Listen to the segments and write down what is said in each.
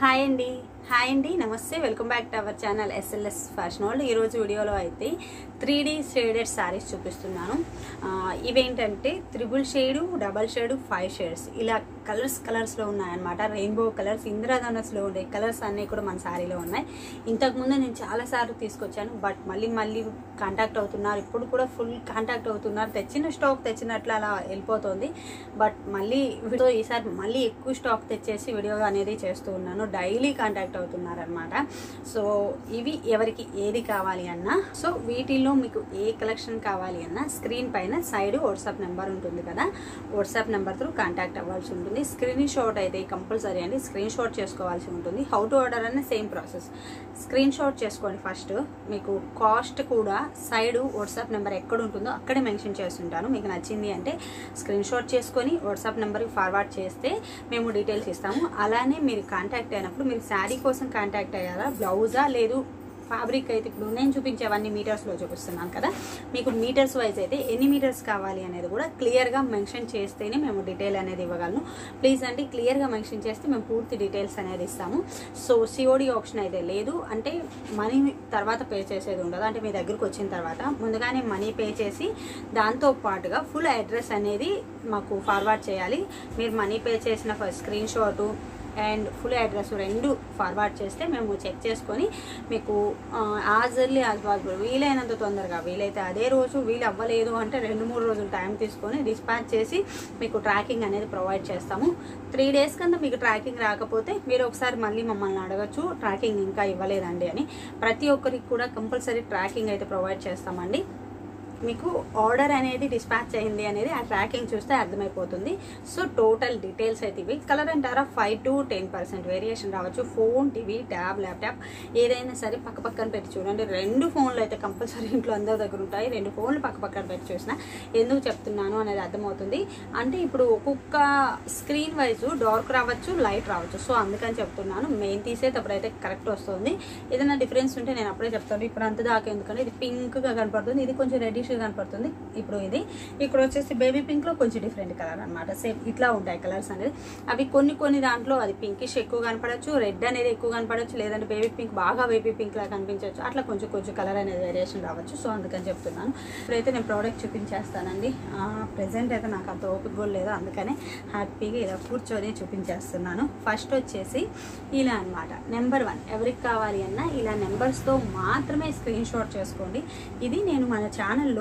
hi అండి hi అండి namaste welcome back to our channel SLS fashion world ఈరోజు వీడియోలో అయితే త్రీ డీ షేడెడ్ శారీస్ చూపిస్తున్నాను ఆ, ఇవేంటంటే triple shade double shade five shades ఇలా కలర్స్ కలర్స్లో ఉన్నాయన్నమాట రెయిన్బో కలర్స్ ఇంద్రధనస్లో ఉండే కలర్స్ అన్నీ కూడా మన శారీలో ఉన్నాయి ఇంతకుముందు నేను చాలాసార్లు తీసుకొచ్చాను బట్ మళ్ళీ మళ్ళీ కాంటాక్ట్ అవుతున్నారు ఇప్పుడు కూడా ఫుల్ కాంటాక్ట్ అవుతున్నారు తెచ్చిన స్టాక్ తెచ్చినట్లు అలా వెళ్ళిపోతుంది బట్ మళ్ళీ వీడియో ఈసారి మళ్ళీ ఎక్కువ స్టాక్ తెచ్చేసి వీడియో అనేది చేస్తూ ఉన్నాను డైలీ కాంటాక్ట్ అవుతున్నారు అనమాట సో ఇవి ఎవరికి ఏది కావాలి అన్నా సో వీటిల్లో మీకు ఏ కలెక్షన్ కావాలి అన్నా స్క్రీన్ పైన సైడ్ వాట్సాప్ నెంబర్ ఉంటుంది కదా వాట్సాప్ నెంబర్ త్రూ కాంటాక్ట్ అవ్వాల్సి ఉంటుంది స్క్రీన్ షాట్ అయితే కంపల్సరీ అండి స్క్రీన్ షాట్ చేసుకోవాల్సి ఉంటుంది హౌ టు ఆర్డర్ అనే సేమ్ ప్రాసెస్ స్క్రీన్ షాట్ చేసుకోండి ఫస్ట్ మీకు కాస్ట్ కూడా సైడ్ వాట్సాప్ నెంబర్ ఎక్కడ ఉంటుందో అక్కడే మెన్షన్ చేస్తుంటాను మీకు నచ్చింది అంటే స్క్రీన్ షాట్ చేసుకొని వాట్సాప్ నెంబర్కి ఫార్వర్డ్ చేస్తే మేము డీటెయిల్స్ ఇస్తాము అలానే మీరు కాంటాక్ట్ అయినప్పుడు మీరు శారీ కోసం కాంటాక్ట్ అయ్యారా బ్లౌజా లేదు ఫ్యాబ్రిక్ అయితే ఇప్పుడు నేను చూపించేవన్నీ మీటర్స్లో చూపిస్తున్నాను కదా మీకు మీటర్స్ వైజ్ అయితే ఎన్ని మీటర్స్ కావాలి అనేది కూడా క్లియర్గా మెన్షన్ చేస్తేనే మేము డీటెయిల్ అనేది ఇవ్వగలను ప్లీజ్ అంటే క్లియర్గా మెన్షన్ చేస్తే మేము పూర్తి డీటెయిల్స్ అనేది ఇస్తాము సో సిఓడి ఆప్షన్ అయితే లేదు అంటే మనీ తర్వాత పే చేసేది ఉండదు అంటే మీ దగ్గరకు వచ్చిన తర్వాత ముందుగానే మనీ పే చేసి దాంతో పాటుగా ఫుల్ అడ్రస్ అనేది మాకు ఫార్వర్డ్ చేయాలి మీరు మనీ పే చేసిన first screenshot and full address రెండు ఫార్వర్డ్ చేస్తే మేము చెక్ చేసుకొని మీకు యాజ్ ఎర్లీ యాజ్ పాసిబుల్ వీలైనంత తొందరగా వీలైతే అదే రోజు వీలు అవ్వలేదు అంటే రెండు మూడు రోజులు టైం తీసుకొని డిస్పాచ్ చేసి మీకు ట్రాకింగ్ అనేది ప్రొవైడ్ చేస్తాము త్రీ డేస్ కన్నా మీకు ట్రాకింగ్ రాకపోతే మీరు ఒకసారి మళ్ళీ మమ్మల్ని అడగచ్చు ట్రాకింగ్ ఇంకా ఇవ్వలేదండి అని ప్రతి ఒక్కరికి కూడా కంపల్సరీ ట్రాకింగ్ అయితే ప్రొవైడ్ చేస్తామండి మీకు ఆర్డర్ అనేది డిస్పాచ్ అయింది అనేది ఆ ట్రాకింగ్ చూస్తే అర్థమైపోతుంది సో టోటల్ డీటెయిల్స్ అయితే ఇవి కలర్ అంటారా five to ten percent variation రావచ్చు ఫోన్ టీవీ ట్యాబ్ ల్యాప్టాప్ ఏదైనా సరే పక్క పక్కన పెట్టి చూడండి రెండు ఫోన్లు అయితే కంపల్సరీ ఇంట్లో అందరి దగ్గర ఉంటాయి రెండు ఫోన్లు పక్క పక్కన పెట్టి చూసిన ఎందుకు చెప్తున్నాను అనేది అర్థమవుతుంది అంటే ఇప్పుడు ఒక్కొక్క స్క్రీన్ వైజ్ డార్క్ రావచ్చు లైట్ రావచ్చు సో అందుకని చెప్తున్నాను మెయిన్ తీసేటప్పుడు అయితే కరెక్ట్ వస్తుంది ఏదైనా డిఫరెన్స్ ఉంటే నేను అప్పుడే చెప్తాను ఇప్పుడు అంత దాకా ఎందుకంటే ఇది పింక్గా కనపడుతుంది ఇది కొంచెం రెడ్డిష్ కనపడుతుంది ఇప్పుడు ఇది ఇక్కడ వచ్చేసి బేబీ పింక్ లో కొంచెం డిఫరెంట్ కలర్ అనమాట సేమ్ ఇట్లా ఉంటాయి కలర్స్ అనేది అవి కొన్ని కొన్ని దాంట్లో అది పింకిష్ ఎక్కువ కనపడచ్చు రెడ్ అనేది ఎక్కువ కనపడచ్చు లేదంటే బేబీ పింక్ బాగా బేబీ పింక్ లా కనిపించవచ్చు అట్లా కొంచెం కొంచెం కలర్ అనేది వేరియేషన్ రావచ్చు సో అందుకని చెప్తున్నాను ఇప్పుడైతే నేను ప్రోడక్ట్ చూపించేస్తానండి ప్రెసెంట్ అయితే నాకు అంత ఓపిక కూడా లేదు అందుకనే హ్యాపీగా ఇలా కూర్చొని చూపించేస్తున్నాను ఫస్ట్ వచ్చేసి ఇలా అన్నమాట నెంబర్ వన్ ఎవరికి కావాలి అన్నా ఇలా నెంబర్స్తో మాత్రమే స్క్రీన్ షాట్ చేసుకోండి ఇది నేను మన ఛానల్లో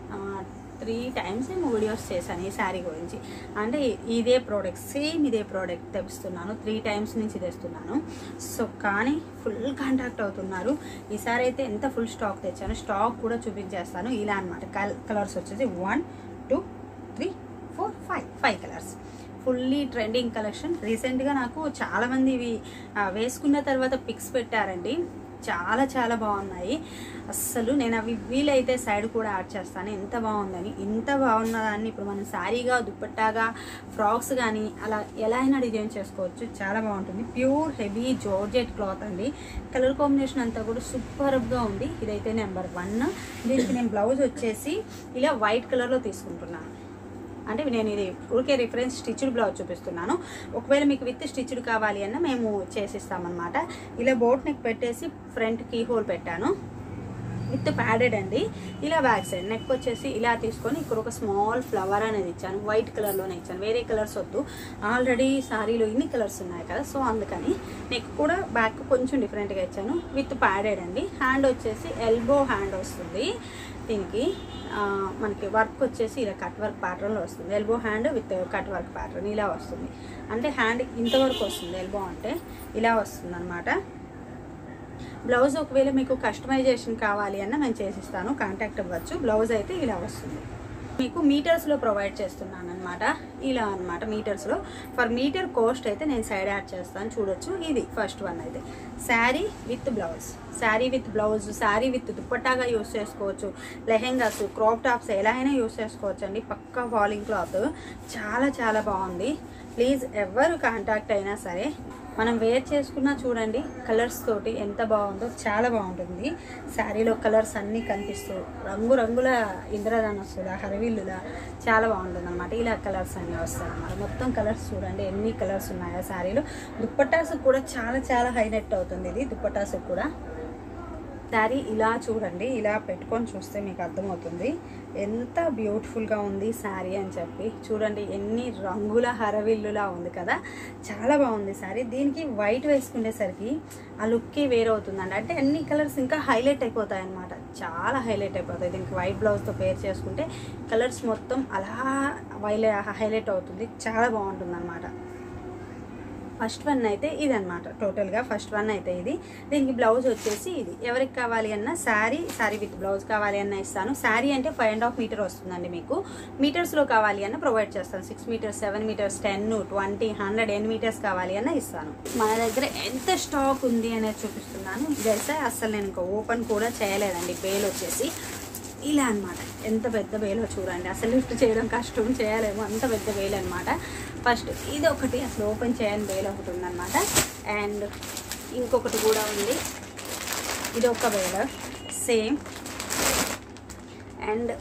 త్రీ టైమ్స్ ఏమో వీడియోస్ చేశాను ఈ శారీ గురించి అంటే ఇదే ప్రోడక్ట్ సేమ్ ఇదే ప్రోడక్ట్ తెప్పిస్తున్నాను త్రీ టైమ్స్ నుంచి తెస్తున్నాను సో కానీ ఫుల్ కాంటాక్ట్ అవుతున్నారు ఈసారి అయితే ఎంత ఫుల్ స్టాక్ తెచ్చాను స్టాక్ కూడా చూపించేస్తాను ఇలా అనమాట కలర్స్ వచ్చేసి one two three four five five colours fully trending collection రీసెంట్గా నాకు చాలామంది ఇవి ఆ, వేసుకున్న తర్వాత పిక్స్ పెట్టారండి చాలా చాలా బాగున్నాయి అస్సలు నేను అవి వీలైతే సైడ్ కూడా యాడ్ చేస్తాను ఎంత బాగుందని ఇంత బాగున్న దాన్ని ఇప్పుడు మనం శారీగా దుప్పట్టాగా ఫ్రాక్స్ కానీ అలా ఎలా అయినా డిజైన్ చేసుకోవచ్చు చాలా బాగుంటుంది ప్యూర్ హెవీ జార్జెట్ క్లాత్ అండి కలర్ కాంబినేషన్ అంతా కూడా సూపర్గా ఉంది ఇదైతే నెంబర్ వన్ దీనికి నేను బ్లౌజ్ వచ్చేసి ఇలా వైట్ కలర్లో తీసుకుంటున్నాను అంటే నేను ఇది ఊరికే రిఫరెన్స్ స్టిచ్డ్ బ్లౌజ్ చూపిస్తున్నాను ఒకవేళ మీకు విత్ స్టిచ్డ్ కావాలి అన్న మేము చేసిస్తామన్నమాట ఇలా బోట్ నెక్ పెట్టేసి ఫ్రంట్ కీ హోల్ పెట్టాను విత్ ప్యాడెడ్ అండి ఇలా బ్యాక్ సైడ్ నెక్ వచ్చేసి ఇలా తీసుకొని ఇక్కడ ఒక స్మాల్ ఫ్లవర్ అనేది ఇచ్చాను వైట్ కలర్లోనే ఇచ్చాను వేరే కలర్స్ వద్దు ఆల్రెడీ సారీలో ఇన్ని కలర్స్ ఉన్నాయి కదా సో అందుకని నెక్ కూడా బ్యాక్ కొంచెం డిఫరెంట్గా ఇచ్చాను విత్ ప్యాడెడ్ అండి హ్యాండ్ వచ్చేసి ఎల్బో హ్యాండ్ వస్తుంది దీనికి ఆ, మనకి వర్క్ వచ్చేసి ఇలా కట్ వర్క్ ప్యాటర్న్లో వస్తుంది elbow hand with cut work pattern ఇలా వస్తుంది అంటే హ్యాండ్ ఇంతవరకు వస్తుంది ఎల్బో అంటే ఇలా వస్తుంది అనమాట బ్లౌజ్ ఒకవేళ మీకు కస్టమైజేషన్ కావాలి అన్న నేను చేసిస్తాను కాంటాక్ట్ అవ్వచ్చు బ్లౌజ్ అయితే ఇలా వస్తుంది మీకు మీటర్స్లో ప్రొవైడ్ చేస్తున్నాను అనమాట ఇలా అనమాట మీటర్స్లో ఫర్ మీటర్ కాస్ట్ అయితే నేను సైడ్ యాడ్ చేస్తాను చూడొచ్చు ఇది ఫస్ట్ వన్ అయితే sari with blouse sari with blouse sari with దుప్పట్టాగా యూస్ చేసుకోవచ్చు లెహెంగాస్ క్రాప్ టాప్స్ ఎలా అయినా యూస్ చేసుకోవచ్చు అండి పక్కా ఫాలింగ్ క్లాత్ చాలా చాలా బాగుంది ప్లీజ్ ఎవరు కాంటాక్ట్ అయినా సరే మనం వేర్ చేసుకున్నా చూడండి కలర్స్ తోటి ఎంత బాగుందో చాలా బాగుంటుంది శారీలో కలర్స్ అన్నీ కనిపిస్తూ రంగు రంగుల ఇంద్రధనస్సుల హరవిల్లుల చాలా బాగుంటుంది అనమాట ఇలా కలర్స్ అన్నీ వస్తాయి అన్నమాట మొత్తం కలర్స్ చూడండి ఎన్ని కలర్స్ ఉన్నాయో శారీలో దుప్పటాసు కూడా చాలా చాలా హైలైట్ అవుతుంది ఇది దుప్పటాసు కూడా శారీ ఇలా చూడండి ఇలా పెట్టుకొని చూస్తే మీకు అర్థమవుతుంది ఎంత బ్యూటిఫుల్గా ఉంది శారీ అని చెప్పి చూడండి ఎన్ని రంగుల హరవిల్లులా ఉంది కదా చాలా బాగుంది శారీ దీనికి వైట్ వేసుకునేసరికి ఆ లుక్కే వేరవుతుందండి అంటే అన్ని కలర్స్ ఇంకా హైలైట్ అయిపోతాయి అనమాట చాలా హైలైట్ అయిపోతాయి దీనికి వైట్ బ్లౌజ్తో పేర్ చేసుకుంటే కలర్స్ మొత్తం అలా వైలే హైలైట్ అవుతుంది చాలా బాగుంటుంది అనమాట ఫస్ట్ వన్ అయితే ఇది అనమాట టోటల్గా ఫస్ట్ వన్ అయితే ఇది దీనికి బ్లౌజ్ వచ్చేసి ఇది ఎవరికి కావాలి అన్న శారీ శారీ విత్ బ్లౌజ్ కావాలి అన్న ఇస్తాను శారీ అంటే ఫైవ్ అండ్ హాఫ్ మీటర్ వస్తుందండి మీకు మీటర్స్లో కావాలి అన్న ప్రొవైడ్ చేస్తాను six metres seven metres ten twenty hundred ఎన్ని మీటర్స్ కావాలి అన్న ఇస్తాను మన దగ్గర ఎంత స్టాక్ ఉంది అనేది చూపిస్తున్నాను ఇదైతే అసలు నేను ఇంకా ఓపెన్ కూడా చేయలేదండి బేల్ వచ్చేసి ఇలా అన్నమాట ఎంత పెద్ద బేలో చూడండి అసలు లిఫ్ట్ చేయడం కష్టం చేయలేము అంత పెద్ద బేల్ అనమాట ఫస్ట్ ఇది ఒకటి అసలు ఓపెన్ చేయని బేల్ ఒకటి ఉందన్నమాట అండ్ ఇంకొకటి కూడా ఉంది ఇది ఒక బేల్ సేమ్ అండ్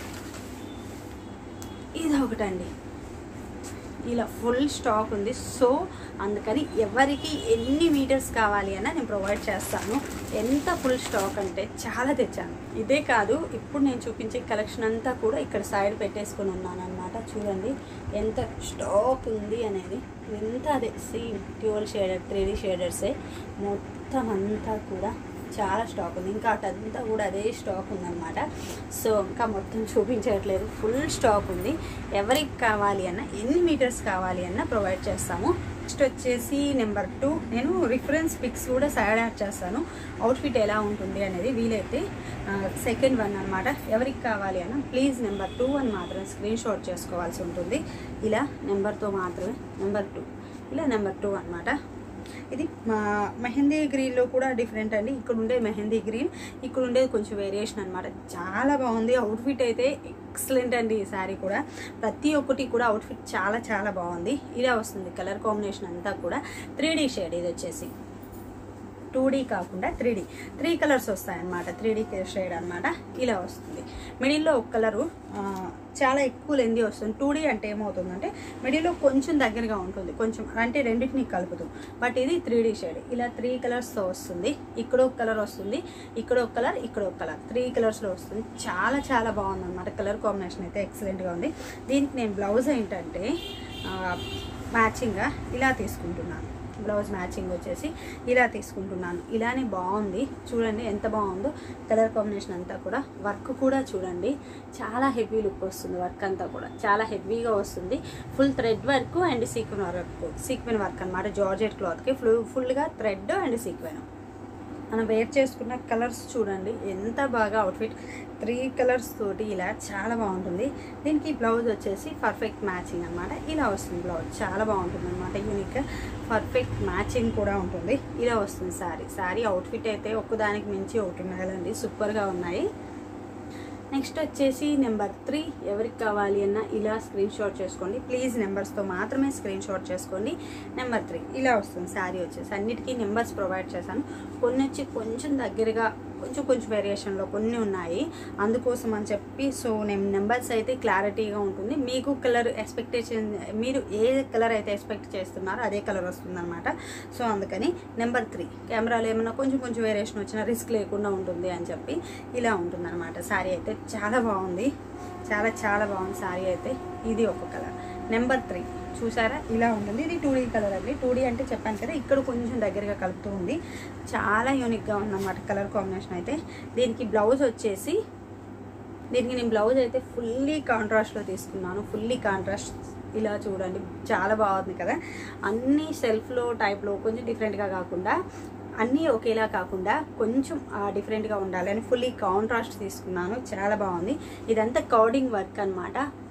ఇది ఒకటండి ఇలా ఫుల్ స్టాక్ ఉంది సో అందుకని ఎవరికి ఎన్ని మీటర్స్ కావాలి అన్న నేను ప్రొవైడ్ చేస్తాను ఎంత ఫుల్ స్టాక్ అంటే చాలా తెచ్చాను ఇదే కాదు ఇప్పుడు నేను చూపించే కలెక్షన్ అంతా కూడా ఇక్కడ సైడ్ పెట్టేసుకొని ఉన్నాను అనమాట చూడండి ఎంత స్టాక్ ఉంది అనేది ఎంత అదే same dual shader three D షేడర్సే మొత్తం అంతా కూడా చాలా స్టాక్ ఉంది ఇంకా అటంతా కూడా అదే స్టాక్ ఉందన్నమాట సో ఇంకా మొత్తం చూపించట్లేదు ఫుల్ స్టాక్ ఉంది ఎవరికి కావాలి అన్న ఎన్ని మీటర్స్ కావాలి అన్న ప్రొవైడ్ చేస్తాము నెక్స్ట్ వచ్చేసి నెంబర్ టూ నేను రిఫరెన్స్ పిక్స్ కూడా సైడ్ యాడ్ చేస్తాను అవుట్ఫిట్ ఎలా ఉంటుంది అనేది వీలైతే సెకండ్ వన్ అనమాట ఎవరికి కావాలి అన్న ప్లీజ్ నెంబర్ టూ అని మాత్రం స్క్రీన్ షాట్ చేసుకోవాల్సి ఉంటుంది ఇలా నెంబర్తో మాత్రమే నెంబర్ టూ ఇలా నెంబర్ టూ అనమాట ఇది మా మెహందీ గ్రీన్లో కూడా డిఫరెంట్ అండి ఇక్కడ ఉండే మెహందీ గ్రీన్ ఇక్కడ ఉండేది కొంచెం వేరియేషన్ అనమాట చాలా బాగుంది అవుట్ఫిట్ అయితే ఎక్సలెంట్ అండి ఈ శారీ కూడా ప్రతి ఒక్కటి కూడా అవుట్ఫిట్ చాలా చాలా బాగుంది ఇలా వస్తుంది కలర్ కాంబినేషన్ అంతా కూడా త్రీ డీ షేడ్ ఇది వచ్చేసి టూ డీ కాకుండా త్రీ డీ త్రీ కలర్స్ వస్తాయన్నమాట త్రీ డీ షేడ్ అనమాట ఇలా వస్తుంది మిడిల్లో ఒక కలరు చాలా ఎక్కువ లెంది వస్తుంది టూ డీ అంటే ఏమవుతుందంటే మిడిల్లో కొంచెం దగ్గరగా ఉంటుంది కొంచెం అంటే రెండింటిని కలుపుతూ బట్ ఇది త్రీ డీ షేడ్ ఇలా త్రీ కలర్స్తో వస్తుంది ఇక్కడ ఒక కలర్ వస్తుంది ఇక్కడ ఒక కలర్ ఇక్కడ ఒక కలర్ త్రీ కలర్స్లో వస్తుంది చాలా చాలా బాగుంది అనమాట కలర్ కాంబినేషన్ అయితే ఎక్సలెంట్గా ఉంది దీనికి నేను బ్లౌజ్ ఏంటంటే మ్యాచింగ్గా ఇలా తీసుకుంటున్నాను బ్లౌజ్ మ్యాచింగ్ వచ్చేసి ఇలా తీసుకుంటున్నాను ఇలానే బాగుంది చూడండి ఎంత బాగుందో కలర్ కాంబినేషన్ అంతా కూడా వర్క్ కూడా చూడండి చాలా హెవీ లుక్ వస్తుంది వర్క్ అంతా కూడా చాలా హెవీగా వస్తుంది full thread work and sequin work sequin work అనమాట జార్జెట్ క్లాత్కి ఫుల్ ఫుల్గా థ్రెడ్ అండ్ సీక్వెన్ మనం వేర్ చేసుకున్న కలర్స్ చూడండి ఎంత బాగా అవుట్ఫిట్ త్రీ కలర్స్ తోటి ఇలా చాలా బాగుంటుంది దీనికి బ్లౌజ్ వచ్చేసి పర్ఫెక్ట్ మ్యాచింగ్ అనమాట ఇలా వస్తుంది బ్లౌజ్ చాలా బాగుంటుంది అనమాట యూనిక్ పర్ఫెక్ట్ మ్యాచింగ్ కూడా ఉంటుంది ఇలా వస్తుంది శారీ శారీ అవుట్ఫిట్ అయితే ఒక్కదానికి మించి ఒకటి ఉన్నాయండి సూపర్గా ఉన్నాయి నెక్స్ట్ వచ్చేసి నెంబర్ త్రీ ఎవరికి కావాలి అన్న ఇలా స్క్రీన్ షాట్ చేసుకోండి ప్లీజ్ నెంబర్స్తో మాత్రమే స్క్రీన్ షాట్ చేసుకోండి నెంబర్ త్రీ ఇలా వస్తుంది శారీ వచ్చేసి అన్నిటికీ నెంబర్స్ ప్రొవైడ్ చేశాను కొన్ని వచ్చి కొంచెం దగ్గరగా కొంచెం కొంచెం వేరియేషన్లో కొన్ని ఉన్నాయి అందుకోసం అని చెప్పి సో నేను నెంబర్స్ అయితే క్లారిటీగా ఉంటుంది మీకు కలర్ ఎక్స్పెక్టేషన్ మీరు ఏ కలర్ అయితే ఎక్స్పెక్ట్ చేస్తున్నారో అదే కలర్ వస్తుందన్నమాట సో అందుకని నెంబర్ త్రీ కెమెరాలో ఏమైనా కొంచెం కొంచెం వేరియేషన్ వచ్చినా రిస్క్ లేకుండా ఉంటుంది అని చెప్పి ఇలా ఉంటుందన్నమాట శారీ అయితే చాలా బాగుంది చాలా చాలా బాగుంది శారీ అయితే ఇది ఒక కలర్ నెంబర్ త్రీ చూసారా ఇలా ఉంటుంది ఇది టూ డీ కలర్ అండి టూ డీ అంటే చెప్పాను కదా ఇక్కడ కొంచెం దగ్గరగా కలుపుతూ ఉంది చాలా యూనిక్గా ఉందన్నమాట కలర్ కాంబినేషన్ అయితే దీనికి బ్లౌజ్ వచ్చేసి దీనికి నేను బ్లౌజ్ అయితే ఫుల్లీ కాంట్రాస్ట్లో తీసుకున్నాను ఫుల్లీ కాంట్రాస్ట్ ఇలా చూడండి చాలా బాగుంది కదా అన్ని సెల్ఫ్లో టైప్లో కొంచెం డిఫరెంట్గా కాకుండా అన్నీ ఒకేలా కాకుండా కొంచెం డిఫరెంట్గా ఉండాలి అని ఫుల్లీ కాంట్రాస్ట్ తీసుకున్నాను చాలా బాగుంది ఇదంతా కౌడింగ్ వర్క్ అనమాట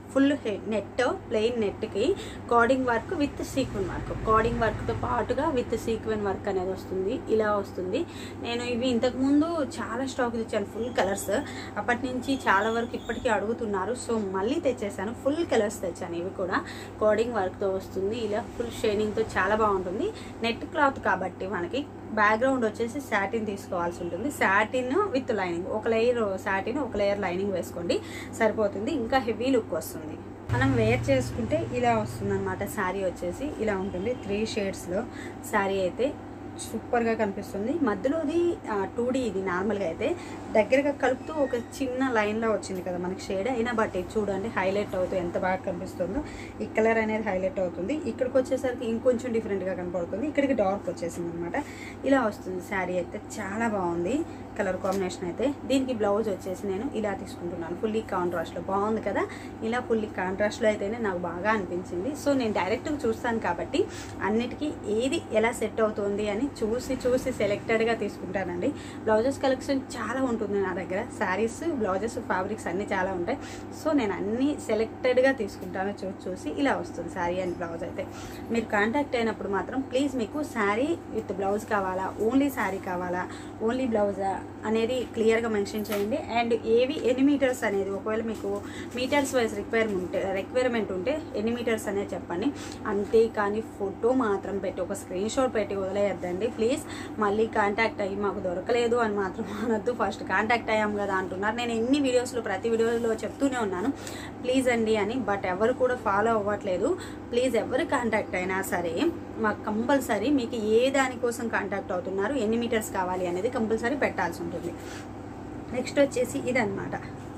ఫుల్ నెట్ ప్లెయిన్ నెట్కి cording work with sequin work cording వర్క్తో పాటుగా విత్ సీక్వెన్ వర్క్ అనేది వస్తుంది ఇలా వస్తుంది నేను ఇవి ఇంతకుముందు చాలా స్టాక్ తెచ్చాను ఫుల్ కలర్స్ అప్పటి నుంచి చాలా వరకు ఇప్పటికీ అడుగుతున్నారు సో మళ్ళీ తెచ్చేసాను ఫుల్ కలర్స్ తెచ్చాను ఇవి కూడా కార్డింగ్ వర్క్తో వస్తుంది ఇలా ఫుల్ షైనింగ్తో చాలా బాగుంటుంది నెట్ క్లాత్ కాబట్టి మనకి బ్యాక్గ్రౌండ్ వచ్చేసి శాటిన్ తీసుకోవాల్సి ఉంటుంది శాటిన్ విత్ లైనింగ్ ఒక లేయర్ శాటిన్ ఒక లేయర్ లైనింగ్ వేసుకోండి సరిపోతుంది ఇంకా హెవీ లుక్ వస్తుంది మనం వేర్ చేసుకుంటే ఇలా వస్తుంది అనమాట శారీ వచ్చేసి ఇలా ఉంటుంది త్రీ షేడ్స్లో శారీ అయితే సూపర్గా కనిపిస్తుంది మధ్యలోది టూ డీ ఇది నార్మల్గా అయితే దగ్గరగా కలుపుతూ ఒక చిన్న లైన్లో వచ్చింది కదా మనకి షేడ్ అయినా బట్ ఇది చూడండి హైలైట్ అవుతుంది ఎంత బాగా కనిపిస్తుందో ఈ కలర్ అనేది హైలైట్ అవుతుంది ఇక్కడికి వచ్చేసరికి ఇంకొంచెం డిఫరెంట్గా కనపడుతుంది ఇక్కడికి డార్క్ వచ్చేసింది అనమాట ఇలా వస్తుంది శారీ అయితే చాలా బాగుంది కలర్ కాంబినేషన్ అయితే దీనికి బ్లౌజ్ వచ్చేసి నేను ఇలా తీసుకుంటున్నాను ఫుల్లీ కాంట్రాస్ట్లో బాగుంది కదా ఇలా ఫుల్లీ కాంట్రాస్ట్లో అయితేనే నాకు బాగా అనిపించింది సో నేను డైరెక్ట్గా చూస్తాను కాబట్టి అన్నిటికీ ఏది ఎలా సెట్ అవుతుంది అని చూసి చూసి సెలెక్టెడ్గా తీసుకుంటానండి బ్లౌజెస్ కలెక్షన్ చాలా ఉంటుంది నా దగ్గర శారీస్ బ్లౌజెస్ ఫ్యాబ్రిక్స్ అన్నీ చాలా ఉంటాయి సో నేను అన్నీ సెలెక్టెడ్గా తీసుకుంటాను చూసి చూసి ఇలా వస్తుంది శారీ అండ్ బ్లౌజ్ అయితే మీరు కాంటాక్ట్ అయినప్పుడు మాత్రం ప్లీజ్ మీకు శారీ విత్ బ్లౌజ్ కావాలా ఓన్లీ శారీ కావాలా ఓన్లీ బ్లౌజా అనేది క్లియర్గా మెన్షన్ చేయండి అండ్ ఏవి ఎన్ని మీటర్స్ అనేది ఒకవేళ మీకు మీటర్స్ వైజ్ రిక్వైర్మెంట్ ఉంటే రిక్వైర్మెంట్ ఉంటే ఎన్ని మీటర్స్ అనేది చెప్పండి అంతే కానీ ఫోటో మాత్రం పెట్టి ఒక స్క్రీన్ షాట్ పెట్టి వదిలేయద్దండి ప్లీజ్ మళ్ళీ కాంటాక్ట్ అయ్యి మాకు దొరకలేదు అని మాత్రం అనొద్దు ఫస్ట్ కాంటాక్ట్ అయ్యాం కదా అంటున్నారు నేను ఎన్ని వీడియోస్లో ప్రతి వీడియోలో చెప్తూనే ఉన్నాను ప్లీజ్ అండి అని బట్ ఎవరు కూడా ఫాలో అవ్వట్లేదు ప్లీజ్ ఎవరు కాంటాక్ట్ అయినా సరే మాకు కంపల్సరీ మీకు ఏ దానికోసం కాంటాక్ట్ అవుతున్నారు ఎన్ని మీటర్స్ కావాలి అనేది కంపల్సరీ పెట్టాల్సి ఉంటుంది నెక్స్ట్ వచ్చేసి ఇదన్నమాట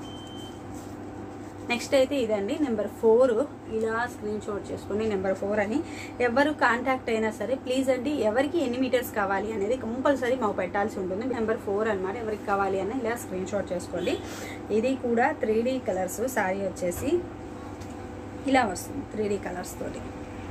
నెక్స్ట్ అయితే ఇదండి నెంబర్ ఫోర్ ఇలా స్క్రీన్ షాట్ చేసుకోండి నెంబర్ ఫోర్ అని ఎవరు కాంటాక్ట్ అయినా సరే ప్లీజ్ అండి ఎవరికి ఎన్ని మీటర్స్ కావాలి అనేది కంపల్సరీ మాకు పెట్టాల్సి ఉంటుంది నెంబర్ ఫోర్ అనమాట ఎవరికి కావాలి అని ఇలా స్క్రీన్ షాట్ చేసుకోండి ఇది కూడా త్రీ కలర్స్ శారీ వచ్చేసి ఇలా వస్తుంది త్రీ కలర్స్ తోటి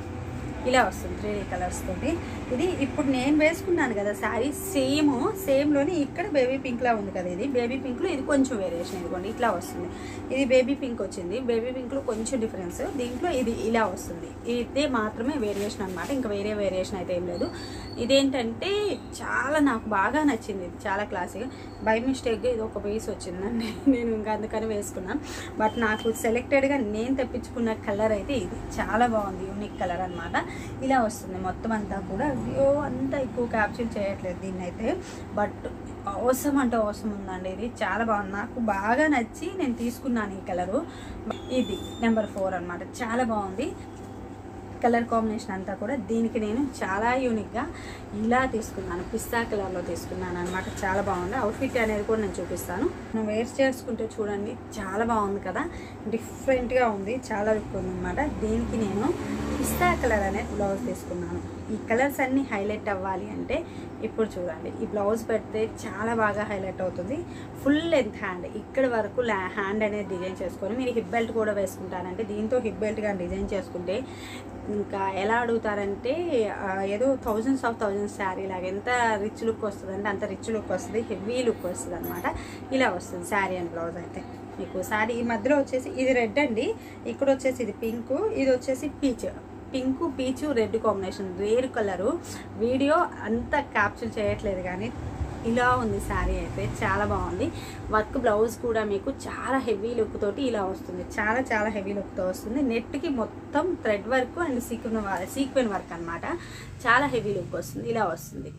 ఇలా వస్తుంది త్రీ డీ కలర్స్ తోటి ఇది ఇప్పుడు నేను వేసుకున్నాను కదా శారీ సేమ్ సేమ్లోని ఇక్కడ బేబీ పింక్లా ఉంది కదా ఇది బేబీ పింక్లో ఇది కొంచెం వేరియేషన్ ఇదిగోండి ఇట్లా వస్తుంది ఇది బేబీ పింక్ వచ్చింది బేబీ పింక్లో కొంచెం డిఫరెన్స్ దీంట్లో ఇది ఇలా వస్తుంది ఇదే మాత్రమే వేరియేషన్ అనమాట ఇంకా వేరే వేరియేషన్ అయితే ఏం లేదు ఇదేంటంటే చాలా నాకు బాగా నచ్చింది ఇది చాలా క్లాసిక్ బై మిస్టేక్గా ఇది ఒక పీస్ వచ్చిందండి నేను ఇంకా అందుకని వేసుకున్నాను బట్ నాకు సెలెక్టెడ్గా నేను తెప్పించుకున్న కలర్ అయితే ఇది చాలా బాగుంది యూనిక్ కలర్ అనమాట ఇలా వస్తుంది మొత్తం అంతా కూడా అయ్యో అంత ఎక్కువ క్యాప్చర్ చేయట్లేదు దీన్ని అయితే బట్ అవసరం అంటే అవసరం ఉందండి ఇది చాలా బాగుంది నాకు బాగా నచ్చి నేను తీసుకున్నాను ఈ కలరు ఇది నెంబర్ ఫోర్ అనమాట చాలా బాగుంది కలర్ కాంబినేషన్ అంతా కూడా దీనికి నేను చాలా యూనిక్గా ఇలా తీసుకున్నాను పిస్తా కలర్లో తీసుకున్నాను అనమాట చాలా బాగుంది అవుట్ఫిట్ అనేది కూడా నేను చూపిస్తాను నేను వేర్ చేసుకుంటే చూడండి చాలా బాగుంది కదా డిఫరెంట్గా ఉంది చాలా లుక్ ఉంది అనమాట దీనికి నేను పిస్తా కలర్ అనే బ్లౌజ్ తీసుకున్నాను ఈ కలర్స్ అన్నీ హైలైట్ అవ్వాలి అంటే ఇప్పుడు చూడండి ఈ బ్లౌజ్ పెడితే చాలా బాగా హైలైట్ అవుతుంది ఫుల్ లెంత్ హ్యాండ్ ఇక్కడ వరకు హ్యాండ్ అనేది డిజైన్ చేసుకొని మీరు హిప్ బెల్ట్ కూడా వేసుకుంటారంటే దీంతో హిప్ బెల్ట్గా డిజైన్ చేసుకుంటే ఇంకా ఎలా అడుగుతారంటే ఆ, ఏదో థౌజండ్స్ ఆఫ్ థౌజండ్స్ శారీ లాగా ఎంత రిచ్ లుక్ వస్తుంది అంటే అంత రిచ్ లుక్ వస్తుంది హెవీ లుక్ వస్తుంది అనమాట ఇలా వస్తుంది శారీ అండ్ బ్లౌజ్ అయితే మీకు శారీ ఈ మధ్యలో వచ్చేసి ఇది రెడ్ అండి ఇక్కడ వచ్చేసి ఇది పింక్ ఇది వచ్చేసి peach pink peach red combination rare colour video అంత క్యాప్చర్ చేయట్లేదు కానీ ఇలా ఉంది శారీ అయితే చాలా బాగుంది వర్క్ బ్లౌజ్ కూడా మీకు చాలా హెవీ లుక్ తోటి ఇలా వస్తుంది చాలా చాలా హెవీ లుక్తో వస్తుంది నెట్కి మొత్తం thread work and sequin sequin work అన్నమాట చాలా హెవీ లుక్ వస్తుంది ఇలా వస్తుంది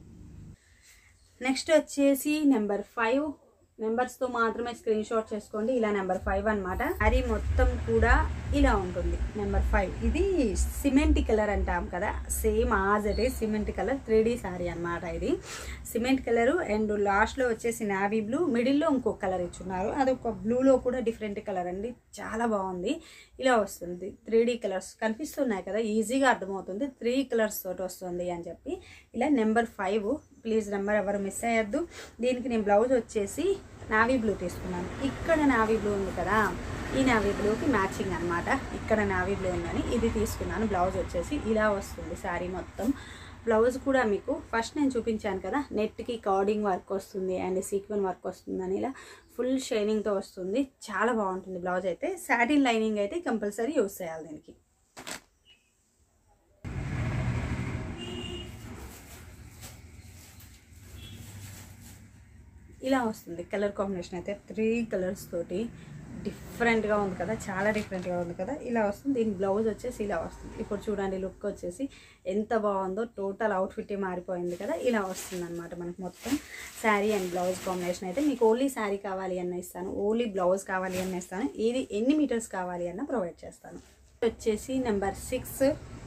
నెక్స్ట్ వచ్చేసి నెంబర్ ఫైవ్ నెంబర్స్తో మాత్రమే స్క్రీన్ షాట్ చేసుకోండి ఇలా నెంబర్ ఫైవ్ అనమాట అది మొత్తం కూడా ఇలా ఉంటుంది నెంబర్ ఫైవ్ ఇది సిమెంట్ కలర్ అంటాం కదా సేమ్ ఆజ్ అదే cement colour three D sari అనమాట ఇది సిమెంట్ కలరు అండ్ లాస్ట్లో వచ్చేసి నావీ బ్లూ మిడిల్లో ఇంకొక కలర్ ఇచ్చున్నారు అది ఒక బ్లూలో కూడా డిఫరెంట్ కలర్ అండి చాలా బాగుంది ఇలా వస్తుంది త్రీ డీ కలర్స్ కనిపిస్తున్నాయి కదా ఈజీగా అర్థమవుతుంది త్రీ కలర్స్ తోటి వస్తుంది అని చెప్పి ఇలా నెంబర్ ఫైవ్ ప్లీజ్ నెంబర్ ఎవరు మిస్ అయ్యద్దు దీనికి నేను బ్లౌజ్ వచ్చేసి నావీ బ్లూ తీసుకున్నాను ఇక్కడ నావీ బ్లూ ఉంది కదా ఈ నావీ బ్లూకి మ్యాచింగ్ అనమాట ఇక్కడ నావీ బ్లూ ఉందని ఇది తీసుకున్నాను బ్లౌజ్ వచ్చేసి ఇలా వస్తుంది శారీ మొత్తం బ్లౌజ్ కూడా మీకు ఫస్ట్ నేను చూపించాను కదా నెట్కి కార్డింగ్ వర్క్ వస్తుంది అండ్ సీక్వెన్ వర్క్ వస్తుంది అని ఇలా ఫుల్ షైనింగ్తో వస్తుంది చాలా బాగుంటుంది బ్లౌజ్ అయితే సాటిన్ లైనింగ్ అయితే కంపల్సరీ యూస్ చేయాలి దీనికి ఇలా వస్తుంది కలర్ కాంబినేషన్ అయితే త్రీ కలర్స్ తోటి డిఫరెంట్గా ఉంది కదా చాలా డిఫరెంట్గా ఉంది కదా ఇలా వస్తుంది దీని బ్లౌజ్ వచ్చేసి ఇలా వస్తుంది ఇప్పుడు చూడండి లుక్ వచ్చేసి ఎంత బాగుందో టోటల్ అవుట్ఫిట్ మారిపోయింది కదా ఇలా వస్తుంది అనమాట మనకు మొత్తం శారీ అండ్ బ్లౌజ్ కాంబినేషన్ అయితే మీకు ఓన్లీ శారీ కావాలి అన్న ఇస్తాను ఓన్లీ బ్లౌజ్ కావాలి అన్న ఇస్తాను ఇది ఎన్ని మీటర్స్ కావాలి అన్న ప్రొవైడ్ చేస్తాను వచ్చేసి నెంబర్ సిక్స్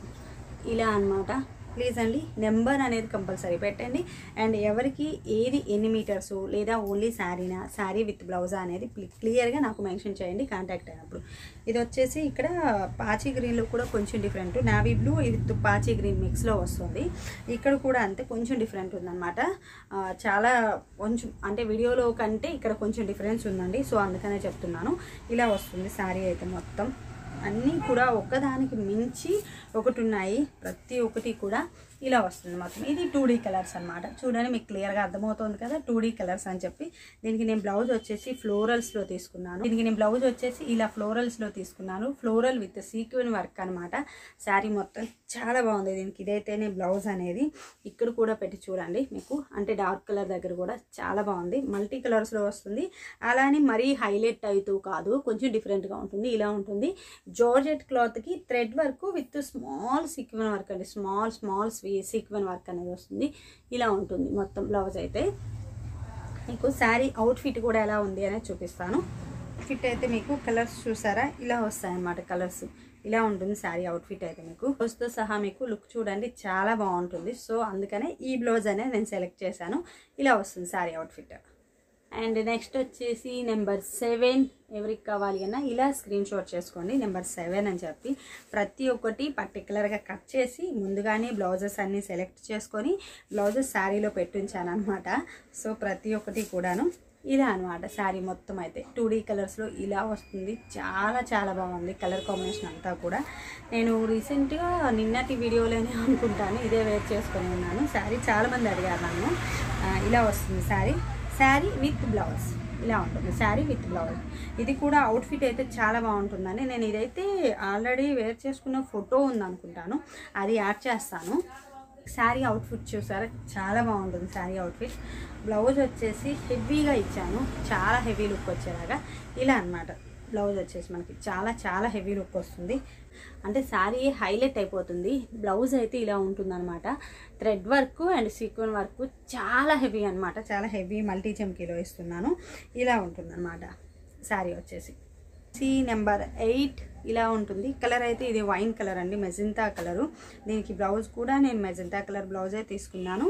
ఇలా అన్నమాట ప్లీజ్ అండి నెంబర్ అనేది కంపల్సరీ పెట్టండి అండ్ ఎవరికి ఏది ఎన్ని మీటర్స్ లేదా ఓన్లీ శారీనా శారీ విత్ బ్లౌజా అనేది క్లియర్గా నాకు మెన్షన్ చేయండి కాంటాక్ట్ అయినప్పుడు ఇది వచ్చేసి ఇక్కడ పాచి గ్రీన్లో కూడా కొంచెం డిఫరెంట్ నావీ బ్లూ విత్ పాచి గ్రీన్ మిక్స్లో వస్తుంది ఇక్కడ కూడా అంతే కొంచెం డిఫరెంట్ ఉందన్నమాట ఆ, చాలా కొంచెం అంటే వీడియోలో కంటే ఇక్కడ కొంచెం డిఫరెన్స్ ఉందండి సో అందుకనే చెప్తున్నాను ఇలా వస్తుంది శారీ అయితే మొత్తం అన్నీ కూడా ఒకదానికి మించి ఒకటి ఉన్నాయి ప్రతి ఒక్కటి కూడా ఇలా వస్తుంది మొత్తం ఇది టూ డీ కలర్స్ అనమాట చూడండి మీకు క్లియర్గా అర్థమవుతుంది కదా టూ డీ కలర్స్ అని చెప్పి దీనికి నేను బ్లౌజ్ వచ్చేసి ఫ్లోరల్స్లో తీసుకున్నాను దీనికి నేను బ్లౌజ్ వచ్చేసి ఇలా ఫ్లోరల్స్లో తీసుకున్నాను ఫ్లోరల్ విత్ సీక్వెన్ వర్క్ అనమాట శారీ మొత్తం చాలా బాగుంది దీనికి ఇదైతేనే బ్లౌజ్ అనేది ఇక్కడ కూడా పెట్టి చూడండి మీకు అంటే డార్క్ కలర్ దగ్గర కూడా చాలా బాగుంది మల్టీ కలర్స్లో వస్తుంది అలానే మరీ హైలైట్ అవుతూ కాదు కొంచెం డిఫరెంట్గా ఉంటుంది ఇలా ఉంటుంది జార్జెట్ క్లాత్కి thread work with small sequin work అండి స్మాల్ స్మాల్ సీక్వెన్ వర్క్ అనేది వస్తుంది ఇలా ఉంటుంది మొత్తం బ్లౌజ్ అయితే మీకు శారీ అవుట్ఫిట్ కూడా ఎలా ఉంది అనేది చూపిస్తాను ఫిట్ అయితే మీకు కలర్స్ చూసారా ఇలా వస్తాయన్నమాట కలర్స్ ఇలా ఉంటుంది శారీ అవుట్ఫిట్ అయితే మీకు బ్లౌజ్తో సహా మీకు లుక్ చూడండి చాలా బాగుంటుంది సో అందుకనే ఈ బ్లౌజ్ అనేది నేను సెలెక్ట్ చేశాను ఇలా వస్తుంది శారీ అవుట్ఫిట్ అండ్ నెక్స్ట్ వచ్చేసి నెంబర్ సెవెన్ ఎవరికి కావాలి అన్నా ఇలా స్క్రీన్ షాట్ చేసుకోండి నెంబర్ సెవెన్ అని చెప్పి ప్రతి ఒక్కటి పర్టికులర్గా కట్ చేసి ముందుగానే బ్లౌజెస్ అన్నీ సెలెక్ట్ చేసుకొని బ్లౌజెస్ శారీలో పెట్టించాను అనమాట సో ప్రతి ఒక్కటి కూడాను ఇలా అనమాట శారీ మొత్తం అయితే టూ డీ కలర్స్లో ఇలా వస్తుంది చాలా చాలా బాగుంది కలర్ కాంబినేషన్ అంతా కూడా నేను రీసెంట్గా నిన్నటి వీడియోలోనే అనుకుంటాను ఇదే వేర్ చేసుకొని ఉన్నాను శారీ చాలామంది అడిగారు నన్ను ఆ, ఇలా వస్తుంది శారీ శారీ విత్ బ్లౌజ్ ఇలా ఉంటుంది శారీ విత్ బ్లౌజ్ ఇది కూడా అవుట్ఫిట్ అయితే చాలా బాగుంటుందని నేను ఇదైతే ఆల్రెడీ వేర్ చేసుకున్న ఫోటో ఉంది అనుకుంటాను అది యాడ్ చేస్తాను శారీ అవుట్ఫిట్ చూసారా చాలా బాగుంటుంది శారీ అవుట్ఫిట్ బ్లౌజ్ వచ్చేసి హెవీగా ఇచ్చాను చాలా హెవీ లుక్ వచ్చేలాగా ఇలా అన్నమాట బ్లౌజ్ వచ్చేసి మనకి చాలా చాలా హెవీ లుక్ వస్తుంది అంటే శారీ హైలైట్ అయిపోతుంది బ్లౌజ్ అయితే ఇలా ఉంటుంది thread work and sequin work చాలా హెవీ అన్నమాట చాలా హెవీ మల్టీ చమ్కీలో ఇస్తున్నాను ఇలా ఉంటుంది అనమాట శారీ వచ్చేసి సి నెంబర్ ఎయిట్ ఇలా ఉంటుంది కలర్ అయితే ఇది వైన్ కలర్ అండి మెజంతా కలరు దీనికి బ్లౌజ్ కూడా నేను మెజంతా కలర్ బ్లౌజే తీసుకున్నాను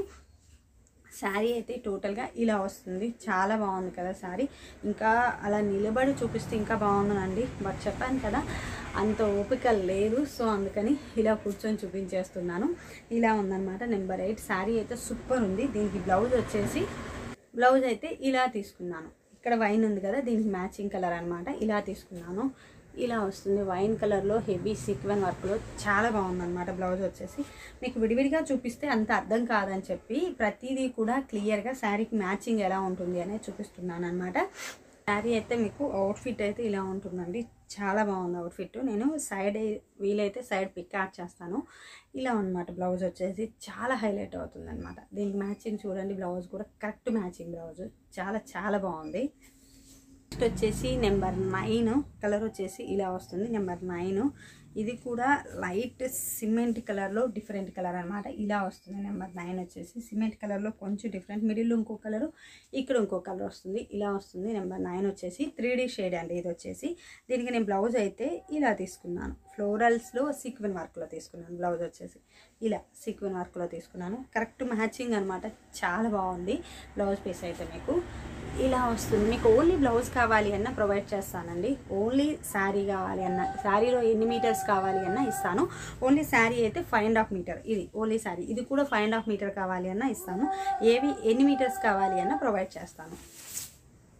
శారీ అయితే టోటల్గా ఇలా వస్తుంది చాలా బాగుంది కదా శారీ ఇంకా అలా నిలబడి చూపిస్తే ఇంకా బాగుందండి బట్ చెప్పాను కదా అంత ఓపిక లేదు సో అందుకని ఇలా కూర్చొని చూపించేస్తున్నాను ఇలా ఉందన్నమాట నెంబర్ ఎయిట్ శారీ అయితే సూపర్ ఉంది దీనికి బ్లౌజ్ వచ్చేసి బ్లౌజ్ అయితే ఇలా తీసుకున్నాను ఇక్కడ వైన్ ఉంది కదా దీనికి మ్యాచింగ్ కలర్ అన్నమాట ఇలా తీసుకున్నాను ఇలా వస్తుంది వైన్ కలర్లో హెవీ సీక్వెన్ వర్క్లో చాలా బాగుందన్నమాట బ్లౌజ్ వచ్చేసి మీకు విడివిడిగా చూపిస్తే అంత అర్థం కాదని చెప్పి ప్రతిదీ కూడా క్లియర్గా శారీకి మ్యాచింగ్ ఎలా ఉంటుంది అనేది చూపిస్తున్నాను అనమాట శారీ అయితే మీకు అవుట్ఫిట్ అయితే ఇలా ఉంటుందండి చాలా బాగుంది అవుట్ఫిట్ నేను సైడ్ వీలైతే సైడ్ పిక్ యాడ్ చేస్తాను ఇలా అనమాట బ్లౌజ్ వచ్చేసి చాలా హైలైట్ అవుతుంది అనమాట దీనికి మ్యాచింగ్ చూడండి బ్లౌజ్ కూడా కరెక్ట్ మ్యాచింగ్ బ్లౌజ్ చాలా చాలా బాగుంది నెక్స్ట్ వచ్చేసి నెంబర్ నైన్ కలర్ వచ్చేసి ఇలా వస్తుంది నెంబర్ నైన్ ఇది కూడా లైట్ సిమెంట్ కలర్లో డిఫరెంట్ కలర్ అనమాట ఇలా వస్తుంది నెంబర్ నైన్ వచ్చేసి సిమెంట్ కలర్లో కొంచెం డిఫరెంట్ మిడిల్లో ఇంకో కలరు ఇక్కడ ఇంకో కలర్ వస్తుంది ఇలా వస్తుంది నెంబర్ నైన్ వచ్చేసి త్రీ డీ షేడ్ అండి ఇది వచ్చేసి దీనికి నేను బ్లౌజ్ అయితే ఇలా తీసుకున్నాను ఫ్లోరల్స్లో సీక్వెన్ వర్క్లో తీసుకున్నాను బ్లౌజ్ వచ్చేసి ఇలా సీక్వెన్ వర్క్లో తీసుకున్నాను కరెక్ట్ మ్యాచింగ్ అనమాట చాలా బాగుంది బ్లౌజ్ పీస్ అయితే మీకు ఇలా వస్తుంది మీకు ఓన్లీ బ్లౌజ్ కావాలి అన్న ప్రొవైడ్ చేస్తానండి ఓన్లీ శారీ కావాలి అన్న శారీలో ఎన్ని మీటర్స్ కావాలి అన్న ఇస్తాను ఓన్లీ శారీ అయితే ఫైవ్ అండ్ హాఫ్ మీటర్ ఇది ఓన్లీ శారీ ఇది కూడా ఫైవ్ అండ్ హాఫ్ మీటర్ కావాలి అన్న ఇస్తాను ఏవి ఎన్ని మీటర్స్ కావాలి అన్న ప్రొవైడ్ చేస్తాను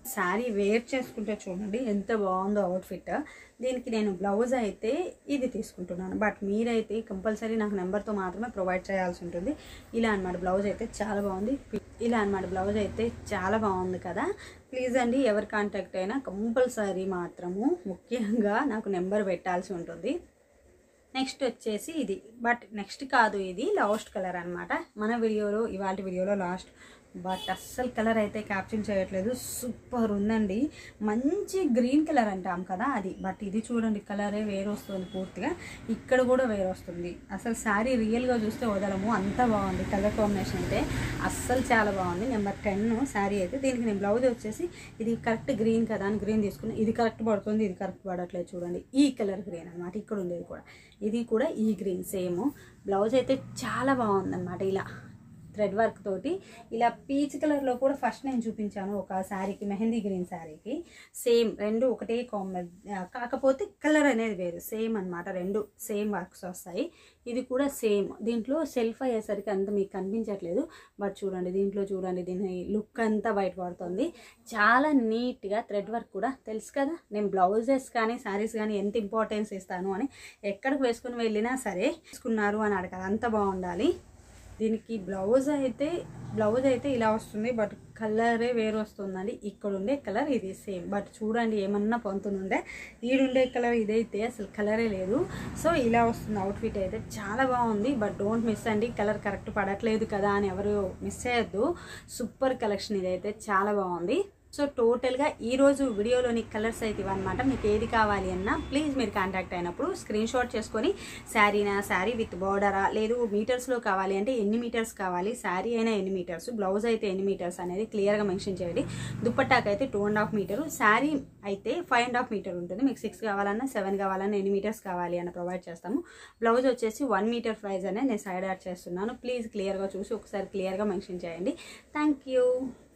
శారీ వేర్ చేసుకుంటే చూడండి ఎంత బాగుందో అవుట్ఫిట్ దీనికి నేను బ్లౌజ్ అయితే ఇది తీసుకుంటున్నాను బట్ మీరైతే కంపల్సరీ నాకు నెంబర్తో మాత్రమే ప్రొవైడ్ చేయాల్సి ఉంటుంది ఇలా అనమాట బ్లౌజ్ అయితే చాలా బాగుంది ఇలా అనమాట బ్లౌజ్ అయితే చాలా బాగుంది కదా ప్లీజ్ అండి ఎవరు కాంటాక్ట్ అయినా కంపల్సరీ మాత్రము ముఖ్యంగా నాకు నెంబర్ పెట్టాల్సి ఉంటుంది నెక్స్ట్ వచ్చేసి ఇది బట్ నెక్స్ట్ కాదు ఇది లాస్ట్ కలర్ అనమాట మన వీడియోలో ఇవాళ వీడియోలో లాస్ట్ బట్ అస్సలు కలర్ అయితే క్యాప్చర్ చేయట్లేదు సూపర్ ఉందండి మంచి గ్రీన్ కలర్ అంటాం కదా అది బట్ ఇది చూడండి కలరే వేరే వస్తుంది పూర్తిగా ఇక్కడ కూడా వేరే వస్తుంది అసలు శారీ రియల్గా చూస్తే వదలము అంత బాగుంది కలర్ కాంబినేషన్ అయితే అస్సలు చాలా బాగుంది నెంబర్ టెన్ శారీ అయితే దీనికి నేను బ్లౌజ్ వచ్చేసి ఇది కరెక్ట్ గ్రీన్ కదా అని గ్రీన్ తీసుకుని ఇది కరెక్ట్ పడుతుంది ఇది కరెక్ట్ పడట్లేదు చూడండి ఈ కలర్ గ్రీన్ అనమాట ఇక్కడ ఉండేది కూడా ఇది కూడా ఈ గ్రీన్ సేమ్ బ్లౌజ్ అయితే చాలా బాగుందన్నమాట ఇలా థ్రెడ్ వర్క్ తోటి ఇలా పీచ్ కలర్లో కూడా ఫస్ట్ నేను చూపించాను ఒక శారీకి మెహందీ గ్రీన్ శారీకి సేమ్ రెండు ఒకటే కాంబి కాకపోతే కలర్ అనేది వేరు సేమ్ అన్నమాట రెండు సేమ్ వర్క్స్ వస్తాయి ఇది కూడా సేమ్ దీంట్లో సెల్ఫ్ అయ్యేసరికి అంత మీకు కనిపించట్లేదు బట్ చూడండి దీంట్లో చూడండి దీని లుక్ అంతా బయటపడుతుంది చాలా నీట్గా థ్రెడ్ వర్క్ కూడా తెలుసు కదా నేను బ్లౌజెస్ కానీ శారీస్ కానీ ఎంత ఇంపార్టెన్స్ ఇస్తాను అని ఎక్కడికి వేసుకుని వెళ్ళినా సరే తీసుకున్నారు అని అడగాలి అంత బాగుండాలి దీనికి బ్లౌజ్ అయితే బ్లౌజ్ అయితే ఇలా వస్తుంది బట్ కలరే వేరు వస్తుందండి ఇక్కడ ఉండే కలర్ ఇది సేమ్ బట్ చూడండి ఏమన్నా పొందుతుందే ఈడుండే కలర్ ఇదైతే అసలు కలరే లేదు సో ఇలా వస్తుంది అవుట్ఫిట్ అయితే చాలా బాగుంది బట్ డోంట్ మిస్ అండి కలర్ కరెక్ట్ పడట్లేదు కదా అని ఎవరు మిస్ చేయొద్దు సూపర్ కలెక్షన్ ఇదైతే చాలా బాగుంది సో టోటల్గా ఈరోజు వీడియోలోని కలర్స్ అయితే ఇవన్నమాట మీకు ఏది కావాలి అన్నా ప్లీజ్ మీరు కాంటాక్ట్ అయినప్పుడు స్క్రీన్ షాట్ చేసుకొని శారీనా శారీ విత్ బార్డరా లేదు మీటర్స్లో కావాలి అంటే ఎన్ని మీటర్స్ కావాలి శారీ అయినా ఎన్ని మీటర్స్ బ్లౌజ్ అయితే ఎన్ని మీటర్స్ అనేది క్లియర్గా మెన్షన్ చేయండి దుప్పట్టాకి అయితే two and half metre sari అయితే ఫైవ్ అండ్ హాఫ్ మీటర్ ఉంటుంది మీకు సిక్స్ కావాలన్నా సెవెన్ కావాలన్నా ఎన్ని మీటర్స్ కావాలి అని ప్రొవైడ్ చేస్తాము బ్లౌజ్ వచ్చేసి వన్ మీటర్ ప్రైస్ అనే నేను సైడ్ యాడ్ చేస్తున్నాను ప్లీజ్ క్లియర్గా చూసి ఒకసారి క్లియర్గా మెన్షన్ చేయండి థ్యాంక్ యూ